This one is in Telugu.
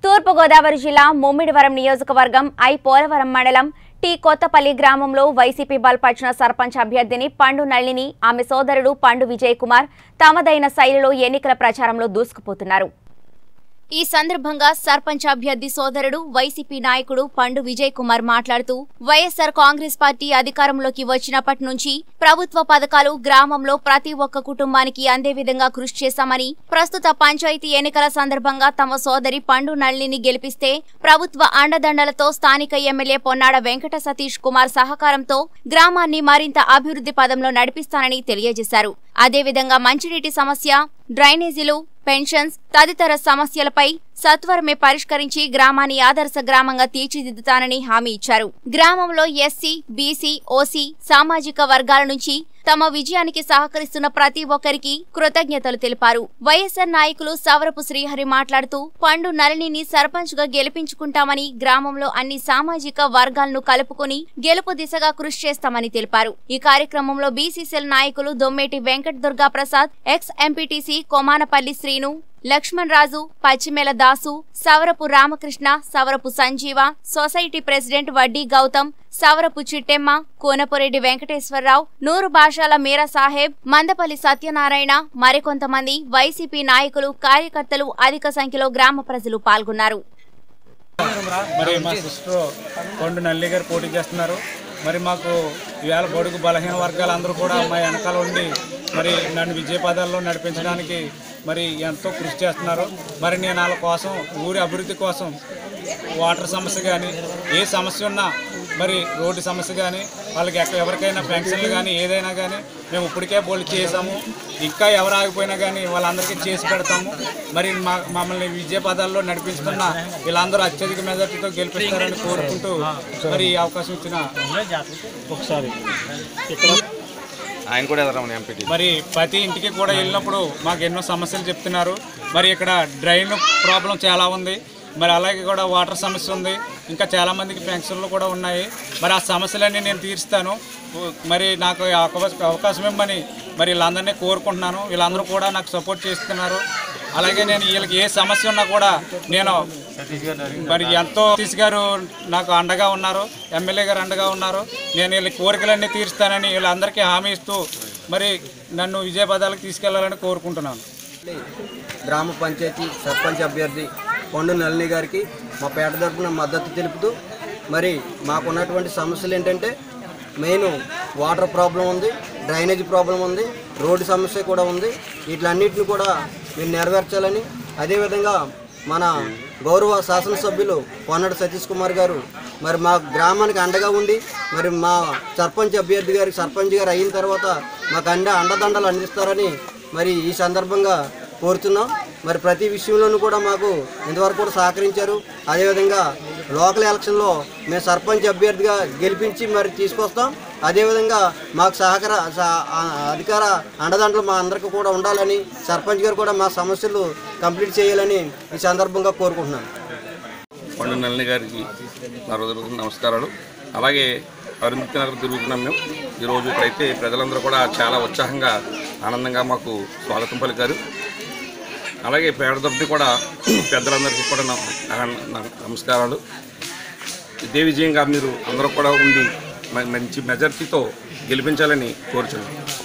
తూర్పుగోదావరి జిల్లా ముమ్మిడివరం నియోజకవర్గం ఐ పోలవరం మండలం టి కొత్తపల్లి గ్రామంలో వైసీపీ బలపరిచిన సర్పంచ్ అభ్యర్థిని పండు నళిని ఆమె సోదరుడు పండు విజయ్ కుమార్ తమదైన శైలిలో ఎన్నికల ప్రచారంలో దూసుకుపోతున్నారు ఈ సందర్భంగా సర్పంచ్ అభ్యర్థి సోదరుడు వైసీపీ నాయకుడు పండు విజయ్ కుమార్ మాట్లాడుతూ వైఎస్సార్ కాంగ్రెస్ పార్టీ అధికారంలోకి వచ్చినప్పటి నుంచి ప్రభుత్వ పథకాలు గ్రామంలో ప్రతి ఒక్క కుటుంబానికి అందే విధంగా కృషి చేశామని ప్రస్తుత పంచాయతీ ఎన్నికల సందర్భంగా తమ సోదరి పండు నళిని గెలిపిస్తే ప్రభుత్వ అండదండలతో స్థానిక ఎమ్మెల్యే పొన్నాడ వెంకట సతీష్ కుమార్ సహకారంతో గ్రామాన్ని మరింత అభివృద్ధి పదంలో నడిపిస్తానని తెలియజేశారు అదేవిధంగా మంచినీటి సమస్య డ్రైనేజీలు పెన్షన్స్ తదితర సమస్యలపై సత్వరమే పరిష్కరించి గ్రామాన్ని ఆదర్శ గ్రామంగా తీర్చిదిద్దుతానని హామీ ఇచ్చారు గ్రామంలో ఎస్సీ బీసీ ఓసీ సామాజిక వర్గాల నుంచి తమ విజయానికి సహకరిస్తున్న ప్రతి ఒక్కరికి కృతజ్ఞతలు తెలిపారు వైఎస్సార్ నాయకులు సవరపు శ్రీహరి మాట్లాడుతూ పండు నళినిని సర్పంచ్ గా గెలిపించుకుంటామని గ్రామంలో అన్ని సామాజిక వర్గాలను కలుపుకొని గెలుపు దిశగా కృషి చేస్తామని తెలిపారు ఈ కార్యక్రమంలో బీసీసీఎల్ నాయకులు Dommeti Venkat Durga Prasad ex MPTC Komanapalli Srinu Laxman Raju Pachimela Dasu Savarapu Ramakrishna Savarapu Sanjeeva society president Vaddi Gautam Savarapu Chittemma కోనపురెడ్డి Venkateswararao నూరు భాషల మీరా సాహెబ్ మందపల్లి సత్యనారాయణ మరికొంతమంది వైసీపీ నాయకులు కార్యకర్తలు అధిక సంఖ్యలో గ్రామ ప్రజలు పాల్గొన్నారు మరి మా సిస్టర్ కొండు నల్లి గారు పోటీ చేస్తున్నారు మరి మాకు ఈవేళ బడుగు బలహీన వర్గాలందరూ కూడా మా వెనకాల ఉండి మరి నన్ను విజయ పదాల్లో నడిపించడానికి మరి ఎంతో కృషి చేస్తున్నారు మరి నేను వాళ్ళ కోసం ఊరి అభివృద్ధి కోసం వాటర్ సమస్య కానీ ఏ సమస్య ఉన్నా మరి రోడ్డు సమస్య కానీ వాళ్ళకి ఎక్క ఎవరికైనా పెన్షన్లు కానీ ఏదైనా కానీ మేము ఇప్పటికే బోల్డ్ చేసాము ఇంకా ఎవరు ఆగిపోయినా కానీ వాళ్ళందరికీ చేసి పెడతాము మరి మా మమ్మల్ని విజయ పదాల్లో నడిపిస్తున్న వీళ్ళందరూ అత్యధిక మెజార్టీతో గెలిపిస్తారని కోరుకుంటూ మరి ఈ అవకాశం ఇచ్చిన ఒకసారి ఆయన కూడా ఎదరమని ఎంపీటీ మరి ప్రతి ఇంటికి కూడా వెళ్ళినప్పుడు మాకు ఎన్నో సమస్యలు చెప్తున్నారు మరి ఇక్కడ డ్రైన్ ప్రాబ్లం చాలా ఉంది మరి అలాగే కూడా వాటర్ సమస్య ఉంది ఇంకా చాలా మందికి పెన్షన్లు కూడా ఉన్నాయి మరి ఆ సమస్యలన్నీ నేను తీరుస్తాను మరి నాకు ఈ అవకాశం అవకాశం ఇవ్వమని మరి వీళ్ళందరినీ కోరుకుంటున్నాను వీళ్ళందరూ కూడా నాకు సపోర్ట్ చేస్తున్నారు అలాగే నేను వీళ్ళకి ఏ సమస్య ఉన్నా కూడా నేను మరి ఎంతో సతీష్ గారు నాకు అండగా ఉన్నారు ఎమ్మెల్యే గారు అండగా ఉన్నారు నేను వీళ్ళ కోరికలన్నీ తీరుస్తానని వీళ్ళందరికీ హామీ ఇస్తూ మరి నన్ను విజయపదాలకు తీసుకెళ్లాలని కోరుకుంటున్నాను గ్రామ పంచాయతీ సర్పంచ్ అభ్యర్థి కొండు నళిని గారికి మా పేట తరపున మద్దతు తెలుపుతూ మరి మాకున్నటువంటి సమస్యలు ఏంటంటే మెయిన్ వాటర్ ప్రాబ్లం ఉంది డ్రైనేజ్ ప్రాబ్లం ఉంది రోడ్డు సమస్య కూడా ఉంది వీటిలన్నిటిని కూడా మీరు నెరవేర్చాలని అదేవిధంగా మన గౌరవ శాసనసభ్యులు పొన్నడు సతీష్ కుమార్ గారు మరి మా గ్రామానికి అండగా ఉండి మరి మా సర్పంచ్ అభ్యర్థి గారికి సర్పంచ్ గారు అయిన తర్వాత మాకు అండ అండదండలు అందిస్తారని మరి ఈ సందర్భంగా కోరుతున్నాం మరి ప్రతి విషయంలోనూ కూడా మాకు ఇంతవరకు కూడా సహకరించారు అదేవిధంగా లోకల్ ఎలక్షన్లో మేము సర్పంచ్ అభ్యర్థిగా గెలిపించి మరి తీసుకొస్తాం అదేవిధంగా మాకు సహకార సహ- ఆ- అధికార అండదండలు మా అందరికీ కూడా ఉండాలని సర్పంచ్ గారు కూడా మా సమస్యలు కంప్లీట్ చేయాలని ఈ సందర్భంగా కోరుకుంటున్నాను పండు నల్లి గారికి నా హృదయపూర్వక నమస్కారాలు అలాగే అరుంధతి నగర్ తిరుగుతున్నాం మేము ఈరోజు ఇక్కడైతే ప్రజలందరూ కూడా చాలా ఉత్సాహంగా ఆనందంగా మాకు స్వాగతం పలికారు అలాగే పేదదొడ్డి కూడా పెద్దలందరికీ కూడా నా- నా- నా- నమస్కారాలు ఇదే విజయంగా మీరు అందరూ కూడా ఉండి మ- మంచి మెజార్టీతో గెలిపించాలని కోరుచున్నాను